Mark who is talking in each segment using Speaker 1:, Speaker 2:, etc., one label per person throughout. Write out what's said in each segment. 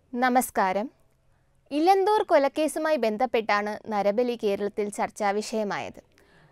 Speaker 1: നമസ്കാരം ഇലന്തൂർ കൊലക്കേസുമായി ബന്ധപ്പെട്ടാണ് നരബലി കേരളത്തിൽ ചർച്ചാവിഷയമായത്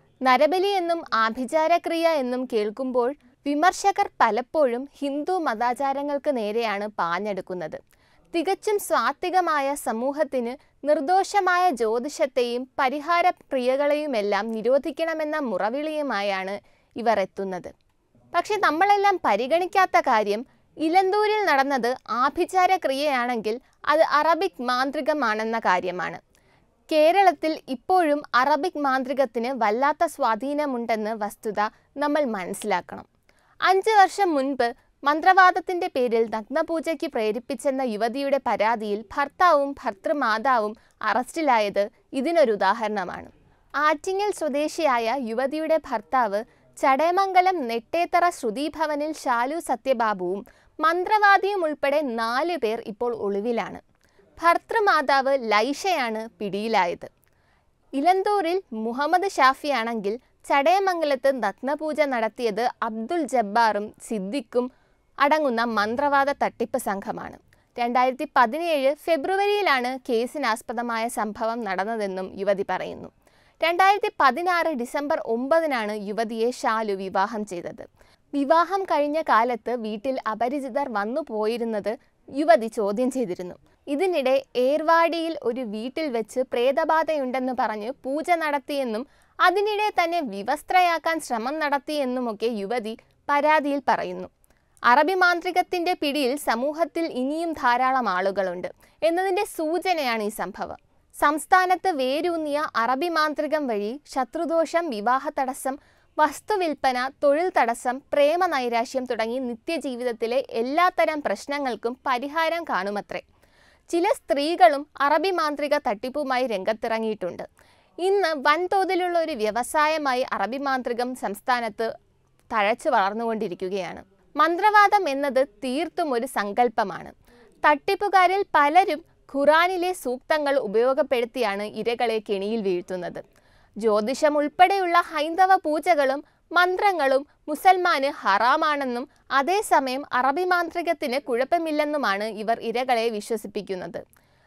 Speaker 1: നരബലി എന്നും ആഭിചാരക്രിയ എന്നും കേൾക്കുമ്പോൾ വിമർശകർ പലപ്പോഴും ഹിന്ദു മതാചാരങ്ങൾക്ക് നേരെയാണ് പാഞ്ഞെടുക്കുന്നത് തികച്ചും സ്വാത്വികമായ സമൂഹത്തിന് നിർദോഷമായ ജ്യോതിഷത്തെയും പരിഹാര ക്രിയകളെയുമെല്ലാം നിരോധിക്കണമെന്ന മുറവിളിയുമായാണ് ഇവർ എത്തുന്നത് പക്ഷെ നമ്മളെല്ലാം പരിഗണിക്കാത്ത കാര്യം ഇലന്തൂരിൽ നടന്നത് ആഭിചാര ക്രിയയാണെങ്കിൽ അത് അറബിക് മാന്ത്രികമാണെന്ന കാര്യമാണ് കേരളത്തിൽ ഇപ്പോഴും അറബിക് മാന്ത്രികത്തിന് വല്ലാത്ത സ്വാധീനമുണ്ടെന്ന് വസ്തുത നമ്മൾ മനസ്സിലാക്കണം അഞ്ച് വർഷം മുൻപ് മന്ത്രവാദത്തിന്റെ പേരിൽ നഗ്നപൂജയ്ക്ക് പ്രേരിപ്പിച്ചെന്ന യുവതിയുടെ പരാതിയിൽ ഭർത്താവും ഭർത്തൃമാതാവും അറസ്റ്റിലായത് ഇതിനൊരു ഉദാഹരണമാണ് ആറ്റിങ്ങൽ സ്വദേശിയായ യുവതിയുടെ ഭർത്താവ് ചടയമംഗലം നെട്ടേത്തറ ശ്രുതിഭവനിൽ ശാലു സത്യബാബുവും മന്ത്രവാദിയും ഉൾപ്പെടെ നാല് പേർ ഇപ്പോൾ ഒളിവിലാണ് ഭർത്തൃമാതാവ് ലൈഷയാണ് പിടിയിലായത് ഇലന്തൂരിൽ മുഹമ്മദ് ഷാഫിയാണെങ്കിൽ ചടയമംഗലത്ത് നഗ്നപൂജ നടത്തിയത് അബ്ദുൽ ജബ്ബാറും സിദ്ദിഖും അടങ്ങുന്ന മന്ത്രവാദ തട്ടിപ്പ് സംഘമാണ് രണ്ടായിരത്തി പതിനേഴ് ഫെബ്രുവരിയിലാണ് കേസിനാസ്പദമായ സംഭവം നടന്നതെന്നും യുവതി പറയുന്നു രണ്ടായിരത്തി പതിനാറ് ഡിസംബർ ഒമ്പതിനാണ് യുവതിയെ ഷാലു വിവാഹം ചെയ്തത് വിവാഹം കഴിഞ്ഞ കാലത്ത് വീട്ടിൽ അപരിചിതർ വന്നു പോയിരുന്നത് യുവതി ചോദ്യം ചെയ്തിരുന്നു ഇതിനിടെ ഏർവാടിയിൽ ഒരു വീട്ടിൽ വെച്ച് പ്രേതബാധയുണ്ടെന്ന് പറഞ്ഞ് പൂജ നടത്തിയെന്നും അതിനിടെ തന്നെ വിവസ്ത്രയാക്കാൻ ശ്രമം നടത്തിയെന്നുമൊക്കെ യുവതി പരാതിയിൽ പറയുന്നു അറബി മാന്ത്രികത്തിന്റെ പിടിയിൽ സമൂഹത്തിൽ ഇനിയും ധാരാളം ആളുകളുണ്ട് എന്നതിന്റെ സൂചനയാണ് ഈ സംഭവം സംസ്ഥാനത്ത് വേരൂന്നിയ അറബി മാന്ത്രികം വഴി ശത്രുദോഷം വിവാഹ തടസ്സം വസ്തുവിൽപ്പന തൊഴിൽ തടസ്സം പ്രേമ നൈരാശ്യം തുടങ്ങി നിത്യജീവിതത്തിലെ എല്ലാത്തരം പ്രശ്നങ്ങൾക്കും പരിഹാരം കാണുമത്രേ ചില സ്ത്രീകളും അറബി മാന്ത്രിക തട്ടിപ്പുമായി രംഗത്തിറങ്ങിയിട്ടുണ്ട് ഇന്ന് വൻതോതിലുള്ള ഒരു വ്യവസായമായി അറബി മാന്ത്രികം സംസ്ഥാനത്ത് തഴച്ചു വളർന്നുകൊണ്ടിരിക്കുകയാണ് മന്ത്രവാദം എന്നത് തീർത്തും ഒരു സങ്കല്പമാണ് തട്ടിപ്പുകാരിൽ പലരും ഖുറാനിലെ സൂക്തങ്ങൾ ഉപയോഗപ്പെടുത്തിയാണ് ഇരകളെ കെണിയിൽ വീഴ്ത്തുന്നത് ജ്യോതിഷം ഉൾപ്പെടെയുള്ള ഹൈന്ദവ പൂജകളും മന്ത്രങ്ങളും മുസൽമാന് ഹറാമാണെന്നും അതേസമയം അറബി മാന്ത്രികത്തിന് കുഴപ്പമില്ലെന്നുമാണ് ഇവർ ഇരകളെ വിശ്വസിപ്പിക്കുന്നത്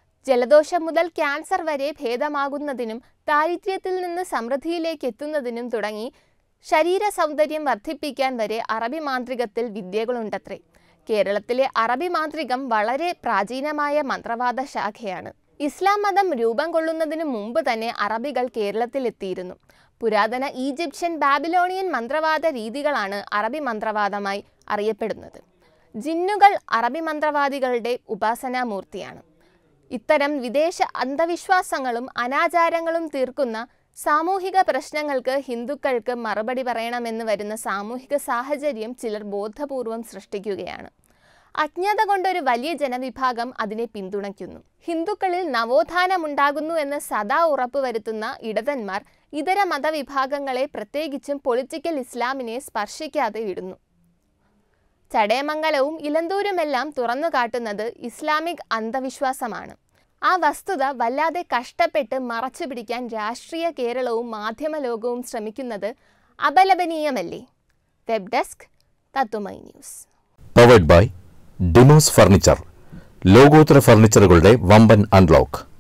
Speaker 1: ജലദോഷം മുതൽ ക്യാൻസർ വരെ ഭേദമാകുന്നതിനും ദാരിദ്ര്യത്തിൽ നിന്ന് സമൃദ്ധിയിലേക്ക് എത്തുന്നതിനും തുടങ്ങി ശരീര സൗന്ദര്യം വർദ്ധിപ്പിക്കാൻ വരെ അറബി മാന്ത്രികത്തിൽ വിദ്യകളുണ്ടത്രേ കേരളത്തിലെ അറബി മാന്ത്രികം വളരെ പ്രാചീനമായ മന്ത്രവാദ ശാഖയാണ് ഇസ്ലാം മതം രൂപം കൊള്ളുന്നതിന് മുമ്പ് തന്നെ അറബികൾ കേരളത്തിലെത്തിയിരുന്നു പുരാതന ഈജിപ്ഷ്യൻ ബാബിലോണിയൻ മന്ത്രവാദ രീതികളാണ് അറബി മന്ത്രവാദമായി അറിയപ്പെടുന്നത് ജിന്നുകൾ അറബി മന്ത്രവാദികളുടെ ഉപാസനാമൂർത്തിയാണ് ഇത്തരം വിദേശ അന്ധവിശ്വാസങ്ങളും അനാചാരങ്ങളും തീർക്കുന്ന സാമൂഹിക പ്രശ്നങ്ങൾക്ക് ഹിന്ദുക്കൾക്ക് മറുപടി പറയണമെന്ന് വരുന്ന സാമൂഹിക സാഹചര്യം ചിലർ ബോധപൂർവം സൃഷ്ടിക്കുകയാണ് അജ്ഞത കൊണ്ടൊരു വലിയ ജനവിഭാഗം അതിനെ പിന്തുണയ്ക്കുന്നു ഹിന്ദുക്കളിൽ നവോത്ഥാനമുണ്ടാകുന്നു എന്ന് സദാ ഉറപ്പുവരുത്തുന്ന ഇടതന്മാർ ഇതര മതവിഭാഗങ്ങളെ പ്രത്യേകിച്ചും പൊളിറ്റിക്കൽ ഇസ്ലാമിനെ സ്പർശിക്കാതെ വിടുന്നു ചടയമംഗലവും ഇലന്തൂരുമെല്ലാം തുറന്നു കാട്ടുന്നത് ഇസ്ലാമിക് അന്ധവിശ്വാസമാണ് ആ വസ്തുത വല്ലാതെ കഷ്ടപ്പെട്ട് മറച്ചു പിടിക്കാൻ രാഷ്ട്രീയ കേരളവും മാധ്യമ ലോകവും ശ്രമിക്കുന്നത് അപലപനീയമല്ലേ വെബ് ഡെസ്ക് തത്തുമൈ news
Speaker 2: powered by Demos furniture ലോകോത്തര ഫർണിച്ചറുകളുടെ വമ്പൻ അൺലോക്ക്